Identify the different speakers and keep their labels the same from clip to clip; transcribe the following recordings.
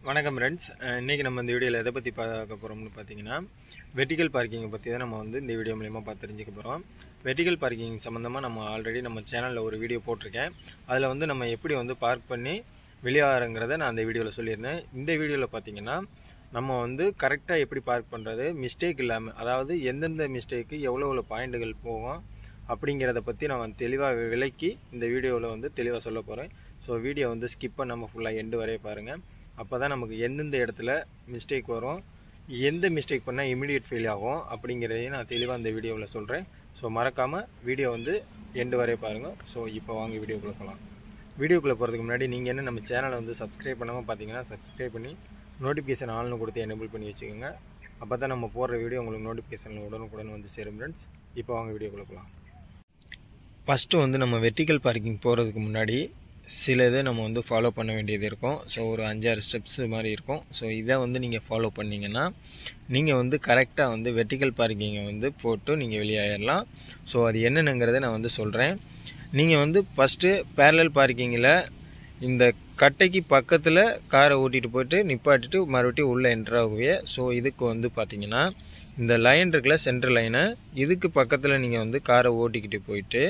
Speaker 1: வணக்கம் ஃப்ரெண்ட்ஸ் இன்றைக்கி நம்ம இந்த வீடியோவில் எதை பற்றி பார்க்க போகிறோம்னு பார்த்தீங்கன்னா வெர்டிகல் பார்க்கிங்கை பற்றி தான் நம்ம வந்து இந்த வீடியோ மூலிமா பார்த்து தெரிஞ்சுக்க போகிறோம் வெர்டிகல் பார்க்கிங் சம்மந்தமாக நம்ம ஆல்ரெடி நம்ம சேனலில் ஒரு வீடியோ போட்டிருக்கேன் அதில் வந்து நம்ம எப்படி வந்து பார்க் பண்ணி வெளியாகிறங்கிறத நான் அந்த வீடியோவில் சொல்லியிருந்தேன் இந்த வீடியோவில் பார்த்தீங்கன்னா நம்ம வந்து கரெக்டாக எப்படி பார்க் பண்ணுறது மிஸ்டேக் இல்லாமல் அதாவது எந்தெந்த மிஸ்டேக்கு எவ்வளோ எவ்வளோ பாயிண்ட்டுகள் போகும் அப்படிங்கிறத பற்றி நான் தெளிவாக விளக்கி இந்த வீடியோவில் வந்து தெளிவாக சொல்ல போகிறேன் ஸோ வீடியோ வந்து ஸ்கிப் பண்ணாமல் ஃபுல்லாக எண்டு வரைய பாருங்கள் அப்போ தான் நமக்கு எந்தெந்த இடத்துல மிஸ்டேக் வரும் எந்த மிஸ்டேக் பண்ணால் இமிடியேட் ஃபெயில் ஆகும் அப்படிங்கிறதையும் நான் தெளிவாக இந்த வீடியோவில் சொல்கிறேன் ஸோ மறக்காமல் வீடியோ வந்து எண்டு வரைய பாருங்கள் ஸோ இப்போ வாங்க வீடியோக்குள்ளே போகலாம் வீடியோக்குள்ளே போகிறதுக்கு முன்னாடி நீங்கள் என்ன நம்ம சேனலை வந்து சப்ஸ்கிரைப் பண்ணாமல் பார்த்தீங்கன்னா சப்ஸ்கிரைப் பண்ணி நோட்டிஃபிகேஷன் ஆல்னு கொடுத்து எனேபிள் பண்ணி வச்சுக்கோங்க அப்போ தான் நம்ம போடுற வீடியோ உங்களுக்கு நோட்டிஃபிகேஷனில் உடனுக்குடன் வந்து சேரும் ஃப்ரெண்ட்ஸ் இப்போ வாங்க வீடியோக்குள்ளே போகலாம் ஃபஸ்ட்டு வந்து நம்ம வெர்டிக்கல் பார்க்கிங் போகிறதுக்கு முன்னாடி சில இதை நம்ம வந்து ஃபாலோ பண்ண வேண்டியது இருக்கும் ஸோ ஒரு அஞ்சாறு ஸ்டெப்ஸ் மாதிரி இருக்கும் ஸோ இதை வந்து நீங்கள் ஃபாலோ பண்ணிங்கன்னா நீங்கள் வந்து கரெக்டாக வந்து வெர்டிக்கல் பார்க்கிங்கை வந்து போட்டு நீங்கள் வெளியாயிடலாம் ஸோ அது என்னென்னங்கிறத நான் வந்து சொல்கிறேன் நீங்கள் வந்து ஃபஸ்ட்டு பேரலல் பார்க்கிங்கில் இந்த கட்டைக்கு பக்கத்தில் காரை ஓட்டிகிட்டு போயிட்டு நிப்பாட்டிட்டு மறுபடியும் உள்ளே என்ட்ராகுவே ஸோ இதுக்கு வந்து பார்த்தீங்கன்னா இந்த லைன் இருக்குல்ல சென்ட்ரல் லைனை இதுக்கு பக்கத்தில் நீங்கள் வந்து காரை ஓட்டிக்கிட்டு போயிட்டு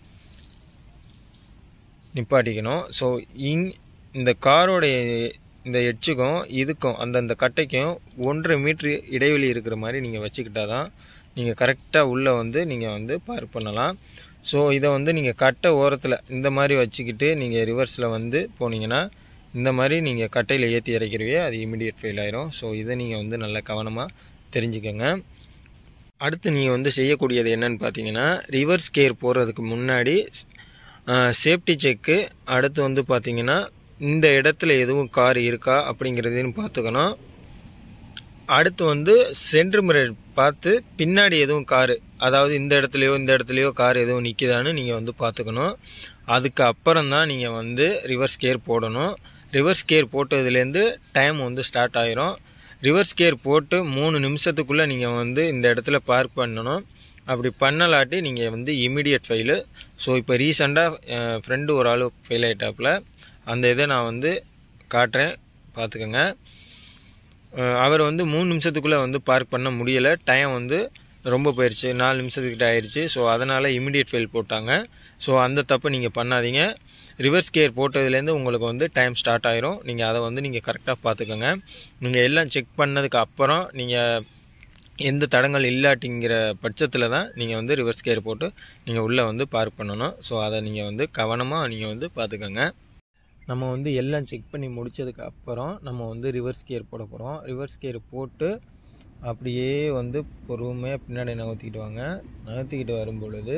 Speaker 1: நிப்பாட்டிக்கணும் ஸோ இங் இந்த காரோடைய இந்த எட்ஜுக்கும் இதுக்கும் அந்தந்த கட்டைக்கும் ஒன்றரை மீட்ரு இடைவெளி இருக்கிற மாதிரி நீங்கள் வச்சுக்கிட்டா தான் நீங்கள் கரெக்டாக உள்ளே வந்து நீங்கள் வந்து பார்க் பண்ணலாம் ஸோ இதை வந்து நீங்கள் கட்டை ஓரத்தில் இந்த மாதிரி வச்சுக்கிட்டு நீங்கள் ரிவர்ஸில் வந்து போனீங்கன்னா இந்த மாதிரி நீங்கள் கட்டையில் ஏற்றி இறக்கிறவே அது இமிடியேட் ஃபெயில் ஆயிரும் ஸோ இதை நீங்கள் வந்து நல்ல கவனமாக தெரிஞ்சுக்கோங்க அடுத்து நீங்கள் வந்து செய்யக்கூடியது என்னன்னு பார்த்தீங்கன்னா ரிவர்ஸ் கேர் போகிறதுக்கு முன்னாடி சேஃப்டி செக்கு அடுத்து வந்து பார்த்தீங்கன்னா இந்த இடத்துல எதுவும் கார் இருக்கா அப்படிங்கிறதையும் பார்த்துக்கணும் அடுத்து வந்து சென்ட்ரு மிரர் பார்த்து பின்னாடி எதுவும் காரு அதாவது இந்த இடத்துலையோ இந்த இடத்துலையோ கார் எதுவும் நிற்கிதான்னு நீங்கள் வந்து பார்த்துக்கணும் அதுக்கு அப்புறம் தான் நீங்கள் வந்து ரிவர்ஸ் கேர் போடணும் ரிவர்ஸ் கேர் போட்டதுலேருந்து டைம் வந்து ஸ்டார்ட் ஆயிரும் ரிவர்ஸ் கேர் போட்டு மூணு நிமிஷத்துக்குள்ளே நீங்கள் வந்து இந்த இடத்துல பார்க் பண்ணணும் அப்படி பண்ணலாட்டி நீங்கள் வந்து இமிடியட் ஃபெயிலு ஸோ இப்போ ரீசெண்டாக ஃப்ரெண்டு ஒரு ஆள் ஃபெயில் ஆகிட்டாப்புல அந்த இதை நான் வந்து காட்டுறேன் பார்த்துக்கோங்க அவர் வந்து மூணு நிமிஷத்துக்குள்ளே வந்து பார்க் பண்ண முடியலை டைம் வந்து ரொம்ப போயிடுச்சு நாலு நிமிஷத்துக்கிட்ட ஆயிடுச்சு ஸோ அதனால் இமிடியட் ஃபெயில் போட்டாங்க ஸோ அந்த தப்பு நீங்கள் பண்ணாதீங்க ரிவர்ஸ் கேர் போட்டதுலேருந்து உங்களுக்கு வந்து டைம் ஸ்டார்ட் ஆயிரும் நீங்கள் அதை வந்து நீங்கள் கரெக்டாக பார்த்துக்கோங்க நீங்கள் எல்லாம் செக் பண்ணதுக்கு அப்புறம் நீங்கள் எந்த தடங்கள் இல்லாட்டிங்கிற பட்சத்தில் தான் நீங்கள் வந்து ரிவர்ஸ் கேர் போட்டு நீங்கள் உள்ளே வந்து பார்க் பண்ணணும் ஸோ அதை நீங்கள் வந்து கவனமாக நீங்கள் வந்து பார்த்துக்கோங்க நம்ம வந்து எல்லாம் செக் பண்ணி முடித்ததுக்கு அப்புறம் நம்ம வந்து ரிவர்ஸ் கேர் போட போகிறோம் ரிவர்ஸ் கேர் போட்டு அப்படியே வந்து பொறுமையாக பின்னாடி நகர்த்திக்கிட்டு வாங்க நகர்த்திக்கிட்டு வரும் பொழுது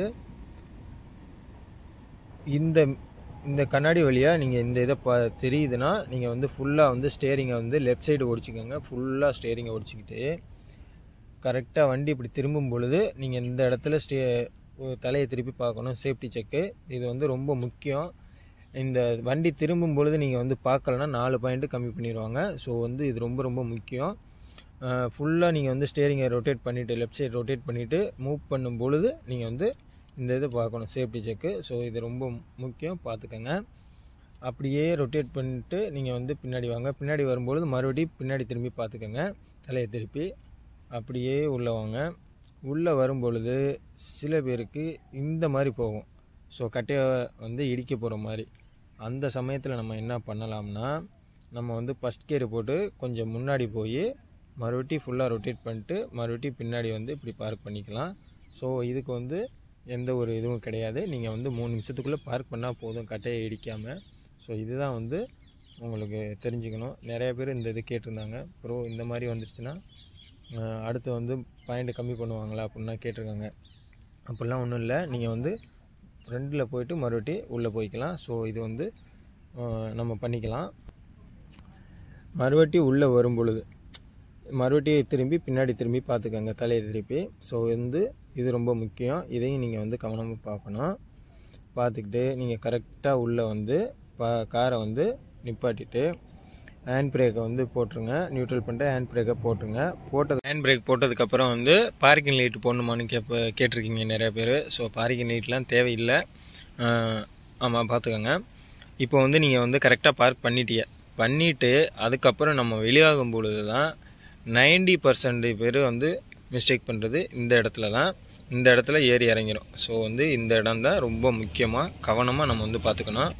Speaker 1: இந்த இந்த கண்ணாடி வழியாக நீங்கள் இந்த இதை பா தெரியுதுன்னா நீங்கள் வந்து ஃபுல்லாக வந்து ஸ்டேரிங்கை வந்து லெஃப்ட் சைடு ஓடிச்சிக்கோங்க ஃபுல்லாக ஸ்டேரிங்கை ஓடிச்சிக்கிட்டு கரெக்டாக வண்டி இப்படி திரும்பும் பொழுது நீங்கள் இந்த இடத்துல ஸ்டே தலையை திருப்பி பார்க்கணும் சேஃப்டி செக்கு இது வந்து ரொம்ப முக்கியம் இந்த வண்டி திரும்பும் பொழுது நீங்கள் வந்து பார்க்கலன்னா நாலு பாயிண்ட்டு கம்மி பண்ணிடுவாங்க ஸோ வந்து இது ரொம்ப ரொம்ப முக்கியம் ஃபுல்லாக நீங்கள் வந்து ஸ்டேரிங்கை ரொட்டேட் பண்ணிவிட்டு லெஃப்ட் சைடு ரொட்டேட் பண்ணிவிட்டு மூவ் பண்ணும் பொழுது நீங்கள் வந்து இந்த இதை பார்க்கணும் சேஃப்டி செக்கு ஸோ இது ரொம்ப முக்கியம் பார்த்துக்கோங்க அப்படியே ரொட்டேட் பண்ணிட்டு நீங்கள் வந்து பின்னாடி வாங்க பின்னாடி வரும்பொழுது மறுபடியும் பின்னாடி திரும்பி பார்த்துக்கோங்க தலையை திருப்பி அப்படியே உள்ளே வாங்க உள்ளே வரும் பொழுது சில பேருக்கு இந்த மாதிரி போகும் ஸோ கட்டையை வந்து இடிக்க போகிற மாதிரி அந்த சமயத்தில் நம்ம என்ன பண்ணலாம்னா நம்ம வந்து ஃபஸ்ட் கேர் போட்டு கொஞ்சம் முன்னாடி போய் மறுபடியும் ஃபுல்லாக ரொட்டேட் பண்ணிட்டு மறுபடியும் பின்னாடி வந்து இப்படி பார்க் பண்ணிக்கலாம் ஸோ இதுக்கு வந்து எந்த ஒரு இதுவும் கிடையாது நீங்கள் வந்து மூணு நிமிஷத்துக்குள்ளே பார்க் பண்ணால் போதும் கட்டையை இடிக்காமல் ஸோ இதுதான் வந்து உங்களுக்கு தெரிஞ்சுக்கணும் நிறைய பேர் இந்த இது கேட்டிருந்தாங்க ப்ரோ இந்த மாதிரி வந்துருச்சுன்னா அடுத்து வந்து பாயிண்ட் கம்மி பண்ணுவாங்களா அப்படின்னா கேட்டிருக்காங்க அப்படிலாம் ஒன்றும் இல்லை நீங்கள் வந்து ஃப்ரெண்டில் போயிட்டு மறுபடியும் உள்ளே போய்க்கலாம் ஸோ இது வந்து நம்ம பண்ணிக்கலாம் மறுபடியும் உள்ளே வரும் பொழுது மறுபடியும் திரும்பி பின்னாடி திரும்பி பார்த்துக்கோங்க தலையை திருப்பி ஸோ வந்து இது ரொம்ப முக்கியம் இதையும் நீங்கள் வந்து கவனமாக பார்க்கணும் பார்த்துக்கிட்டு நீங்கள் கரெக்டாக உள்ளே வந்து பா காரை வந்து நிப்பாட்டிட்டு ஹேண்ட் பிரேக்கை வந்து போட்டுருங்க நியூட்ரல் பண்ணிட்டு ஹேண்ட் பிரேக்கை போட்டுருங்க போட்டது ஹேண்ட் பிரேக் போட்டதுக்கப்புறம் வந்து பார்க்கிங் லைட் போடணுமான்னு கேப்ப கேட்டிருக்கீங்க நிறைய பேர் ஸோ பார்க்கிங் லைட்லாம் தேவையில்லை ஆமாம் பார்த்துக்கோங்க இப்போ வந்து நீங்கள் வந்து கரெக்டாக பார்க் பண்ணிட்டீங்க பண்ணிவிட்டு அதுக்கப்புறம் நம்ம வெளியாகும் பொழுது தான் நைன்டி பர்சன்ட் பேர் வந்து மிஸ்டேக் பண்ணுறது இந்த இடத்துல தான் இந்த இடத்துல ஏறி இறங்கிடும் ஸோ வந்து இந்த இடம் தான் ரொம்ப முக்கியமாக கவனமாக நம்ம வந்து பார்த்துக்கணும்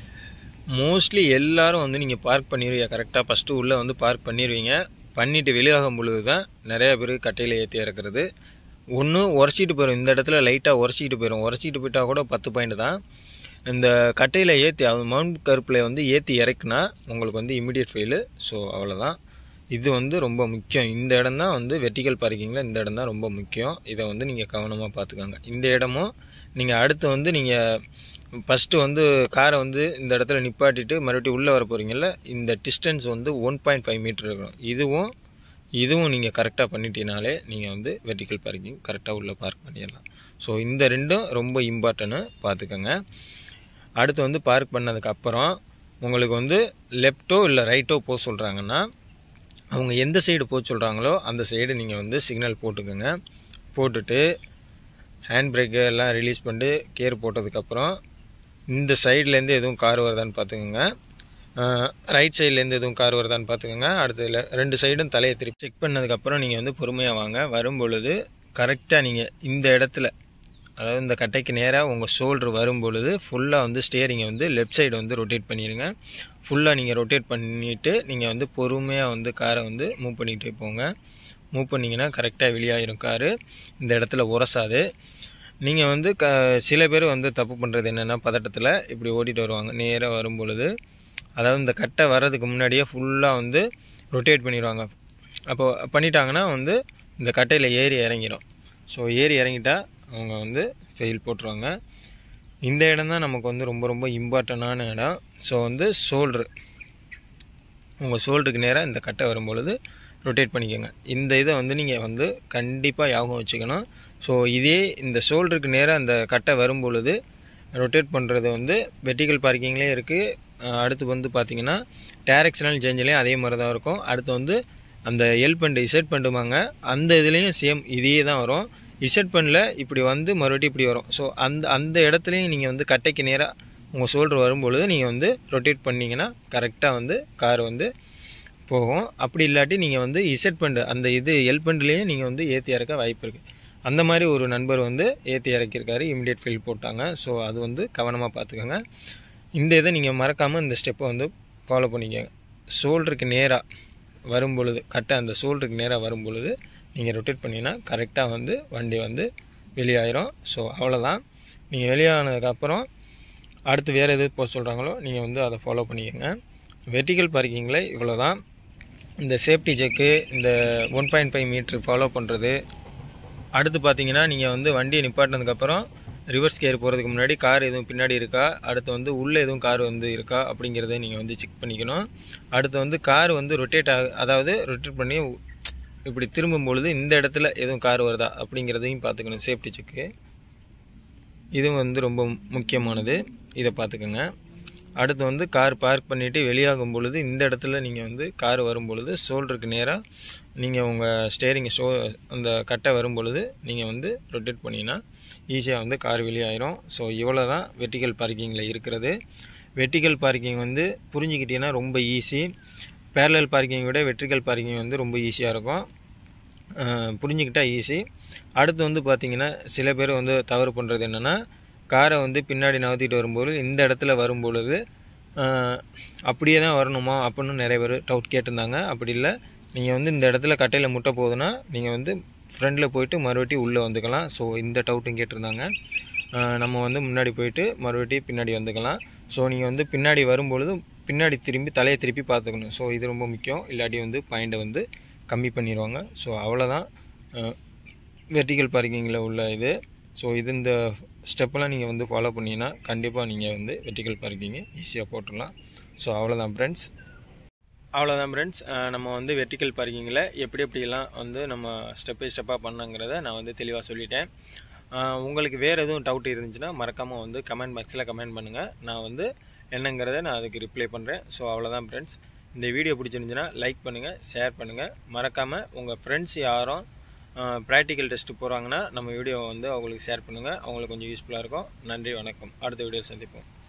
Speaker 1: மோஸ்ட்லி எல்லாரும் வந்து நீங்கள் பார்க் பண்ணிடுவீங்க கரெக்டாக ஃபஸ்ட்டு உள்ளே வந்து பார்க் பண்ணிடுவீங்க பண்ணிவிட்டு வெளியாகும் பொழுது தான் நிறைய பேர் கட்டையில் ஏற்றி இறக்குறது ஒன்று உரசிட்டு போயிடும் இந்த இடத்துல லைட்டாக உரசிட்டு போயிடும் உரசிட்டு போயிட்டா கூட பத்து பாயிண்ட் தான் இந்த கட்டையில் ஏற்றி அது மவுண்ட் கருப்பில் வந்து ஏற்றி இறக்குனா உங்களுக்கு வந்து இமிடியட் ஃபெயிலு ஸோ அவ்வளோதான் இது வந்து ரொம்ப முக்கியம் இந்த இடம் தான் வந்து வெர்டிக்கல் பார்க்கிங்கில் இந்த இடம் தான் ரொம்ப முக்கியம் இதை வந்து நீங்கள் கவனமாக பார்த்துக்கோங்க இந்த இடமும் நீங்கள் அடுத்து வந்து நீங்கள் ஃபஸ்ட்டு வந்து காரை வந்து இந்த இடத்துல நிப்பாட்டிட்டு மறுபடியும் உள்ளே வர போகிறீங்கல்ல இந்த டிஸ்டன்ஸ் வந்து ஒன் பாயிண்ட் ஃபைவ் மீட்டர் இருக்கணும் இதுவும் இதுவும் நீங்கள் கரெக்டாக பண்ணிட்டீனாலே நீங்கள் வந்து வெர்டிக்கல் பார்க்கிங் கரெக்டாக உள்ளே பார்க் பண்ணிடலாம் ஸோ இந்த ரெண்டும் ரொம்ப இம்பார்ட்டன்னு பார்த்துக்கோங்க அடுத்து வந்து பார்க் பண்ணதுக்கப்புறம் உங்களுக்கு வந்து லெஃப்ட்டோ இல்லை ரைட்டோ போக சொல்கிறாங்கன்னா அவங்க எந்த சைடு போக சொல்கிறாங்களோ அந்த சைடு நீங்கள் வந்து சிக்னல் போட்டுக்கோங்க போட்டுட்டு ஹேண்ட் பிரேக்கு எல்லாம் ரிலீஸ் பண்ணிட்டு கேர் போட்டதுக்கப்புறம் இந்த சைட்லேருந்து எதுவும் கார் வருதான்னு பார்த்துக்கோங்க ரைட் சைட்லேருந்து எதுவும் கார் வருதான்னு பார்த்துக்கோங்க அடுத்ததில் ரெண்டு சைடும் தலையை திருப்பி செக் பண்ணதுக்கப்புறம் நீங்கள் வந்து பொறுமையாக வாங்க வரும் பொழுது கரெக்டாக நீங்கள் இந்த இடத்துல அதாவது இந்த கட்டைக்கு நேராக உங்கள் ஷோல்ட்ரு வரும் பொழுது ஃபுல்லாக வந்து ஸ்டியரிங்கை வந்து லெஃப்ட் சைடு வந்து ரொட்டேட் பண்ணிடுங்க ஃபுல்லாக நீங்கள் ரொட்டேட் பண்ணிவிட்டு நீங்கள் வந்து பொறுமையாக வந்து காரை வந்து மூவ் பண்ணிகிட்டே போங்க மூவ் பண்ணிங்கன்னா கரெக்டாக வெளியாயிரும் காரு இந்த இடத்துல உரசாது நீங்கள் வந்து க சில பேர் வந்து தப்பு பண்ணுறது என்னென்னா பதட்டத்தில் இப்படி ஓட்டிகிட்டு வருவாங்க நேராக வரும் பொழுது அதாவது இந்த கட்டை வர்றதுக்கு முன்னாடியே ஃபுல்லாக வந்து ரொட்டேட் பண்ணிடுவாங்க அப்போ பண்ணிட்டாங்கன்னா வந்து இந்த கட்டையில் ஏறி இறங்கிடும் ஸோ ஏறி இறங்கிட்டா அவங்க வந்து ஃபெயில் போட்டுருவாங்க இந்த இடம் தான் நமக்கு வந்து ரொம்ப ரொம்ப இம்பார்ட்டண்டான இடம் ஸோ வந்து ஷோல்ட்ரு உங்கள் ஷோல்டருக்கு நேராக இந்த கட்டை வரும்பொழுது ரொட்டேட் பண்ணிக்கோங்க இந்த இதை வந்து நீங்கள் வந்து கண்டிப்பாக ஞாபகம் வச்சுக்கணும் ஸோ இதே இந்த ஷோல்டருக்கு நேராக இந்த கட்டை வரும் பொழுது ரொட்டேட் பண்ணுறது வந்து வெர்டிக்கல் பார்க்கிங்லேயே இருக்குது அடுத்து வந்து பார்த்திங்கன்னா டேரெக்ஷனல் சேஞ்சிலையும் அதே மாதிரி தான் இருக்கும் அடுத்து வந்து அந்த எல் பண்டு இசட் பண்ணுவாங்க அந்த இதுலேயும் சேம் இதே தான் வரும் இசட் பண்ணில் இப்படி வந்து மறுபடியும் இப்படி வரும் ஸோ அந்த அந்த இடத்துலையும் நீங்கள் வந்து கட்டைக்கு நேராக உங்கள் ஷோல்டர் வரும்பொழுது நீங்கள் வந்து ரொட்டேட் பண்ணிங்கன்னா கரெக்டாக வந்து கார் வந்து போகும் அப்படி இல்லாட்டி நீங்கள் வந்து இசட் பண்டு அந்த இது எல் பண்டுலேயும் நீங்கள் வந்து ஏற்றி இறக்க வாய்ப்பு இருக்குது அந்த மாதிரி ஒரு நண்பர் வந்து ஏற்றி இறக்கியிருக்காரு இமிடியேட் ஃபீல் போட்டாங்க ஸோ அது வந்து கவனமாக பார்த்துக்கோங்க இந்த இதை நீங்கள் மறக்காமல் இந்த ஸ்டெப்பை வந்து ஃபாலோ பண்ணிக்கோங்க ஷோல்டருக்கு நேராக வரும் பொழுது கரெக்டாக அந்த ஷோல்டருக்கு நேராக வரும் பொழுது நீங்கள் ரொட்டேட் பண்ணிங்கன்னா கரெக்டாக வந்து வண்டி வந்து வெளியாயிரும் ஸோ அவ்வளோதான் நீங்கள் வெளியானதுக்கப்புறம் அடுத்து வேறு எது போக சொல்கிறாங்களோ நீங்கள் வந்து அதை ஃபாலோ பண்ணிக்கோங்க வெர்டிக்கல் பார்க்கிங்கில் இவ்வளோ தான் இந்த சேஃப்டி செக்கு இந்த one point five metre follow பண்ணுறது அடுத்து பார்த்தீங்கன்னா நீங்கள் வந்து வண்டியை நிப்பாட்டினதுக்கப்புறம் ரிவர்ஸ் கேர் போகிறதுக்கு முன்னாடி கார் எதுவும் பின்னாடி இருக்கா அடுத்து வந்து உள்ளே எதுவும் கார் வந்து இருக்கா அப்படிங்கிறத நீங்கள் வந்து செக் பண்ணிக்கணும் அடுத்து வந்து கார் வந்து ரொட்டேட் ஆகு அதாவது ரொட்டேட் பண்ணி இப்படி திரும்பும் பொழுது இந்த இடத்துல எதுவும் கார் வருதா அப்படிங்கிறதையும் பார்த்துக்கணும் சேஃப்டி செக்கு இதுவும் வந்து ரொம்ப முக்கியமானது இதை பார்த்துக்கோங்க அடுத்து வந்து கார் பார்க் பண்ணிவிட்டு வெளியாகும் பொழுது இந்த இடத்துல நீங்கள் வந்து கார் வரும் பொழுது ஷோல்டருக்கு நேராக நீங்கள் உங்கள் ஸ்டேரிங் ஷோ அந்த கட்டை வரும் பொழுது நீங்கள் வந்து ரொட்டேட் பண்ணிங்கன்னா ஈஸியாக வந்து கார் வெளியாயிரும் ஸோ இவ்வளோ தான் வெர்டிக்கல் பார்க்கிங்கில் இருக்கிறது வெர்டிக்கல் பார்க்கிங் வந்து புரிஞ்சுக்கிட்டீங்கன்னா ரொம்ப ஈஸி பேரலல் பார்க்கிங் விட வெர்டிக்கல் பார்க்கிங் வந்து ரொம்ப ஈஸியாக இருக்கும் புரிஞ்சுக்கிட்டால் ஈஸி அடுத்து வந்து பார்த்திங்கன்னா சில பேர் வந்து தவறு பண்ணுறது என்னென்னா காரை வந்து பின்னாடி நகர்த்திட்டு வரும்போது இந்த இடத்துல வரும்பொழுது அப்படியே தான் வரணுமா அப்படின்னு நிறைய பேர் டவுட் கேட்டிருந்தாங்க அப்படி இல்லை நீங்கள் வந்து இந்த இடத்துல கட்டையில் முட்டை போகுதுன்னா நீங்கள் வந்து ஃப்ரண்டில் போயிட்டு மறுபடியும் உள்ளே வந்துக்கலாம் ஸோ இந்த டவுட்டும் கேட்டிருந்தாங்க நம்ம வந்து முன்னாடி போயிட்டு மறுபடியும் பின்னாடி வந்துக்கலாம் ஸோ நீங்கள் வந்து பின்னாடி வரும்பொழுது பின்னாடி திரும்பி தலையை திருப்பி பார்த்துக்கணும் ஸோ இது ரொம்ப முக்கியம் இல்லாட்டி வந்து பாயிண்ட்டை வந்து கம்மி பண்ணிடுவாங்க ஸோ அவ்வளோதான் வெர்டிக்கல் பார்க்கிங்கில் உள்ள இது ஸோ இது இந்த ஸ்டெப்பெல்லாம் நீங்கள் வந்து ஃபாலோ பண்ணிங்கன்னா கண்டிப்பாக நீங்கள் வந்து வெர்டிக்கல் பார்க்கிங்கு ஈஸியாக போட்டுடலாம் ஸோ அவ்வளோதான் ஃப்ரெண்ட்ஸ் அவ்வளோதான் ஃப்ரெண்ட்ஸ் நம்ம வந்து வெர்டிக்கல் பார்க்கிங்கில் எப்படி எப்படிலாம் வந்து நம்ம ஸ்டெப் பை ஸ்டெப்பாக பண்ணங்கிறத நான் வந்து தெளிவாக சொல்லிட்டேன் உங்களுக்கு வேறு எதுவும் டவுட் இருந்துச்சுன்னா மறக்காமல் வந்து கமெண்ட் பாக்ஸில் கமெண்ட் பண்ணுங்கள் நான் வந்து என்னங்கிறத நான் அதுக்கு ரிப்ளை பண்ணுறேன் ஸோ அவ்வளோதான் ஃப்ரெண்ட்ஸ் இந்த வீடியோ பிடிச்சிருந்துச்சுன்னா லைக் பண்ணுங்கள் ஷேர் பண்ணுங்கள் மறக்காமல் உங்கள் ஃப்ரெண்ட்ஸ் யாரும் ப்ராக்டிக்கல் டெஸ்ட்டு போகிறாங்கன்னா நம்ம வீடியோ வந்து அவங்களுக்கு ஷேர் பண்ணுங்கள் அவங்களுக்கு கொஞ்சம் யூஸ்ஃபுல்லாக இருக்கும் நன்றி வணக்கம் அடுத்த வீடியோ சந்திப்போம்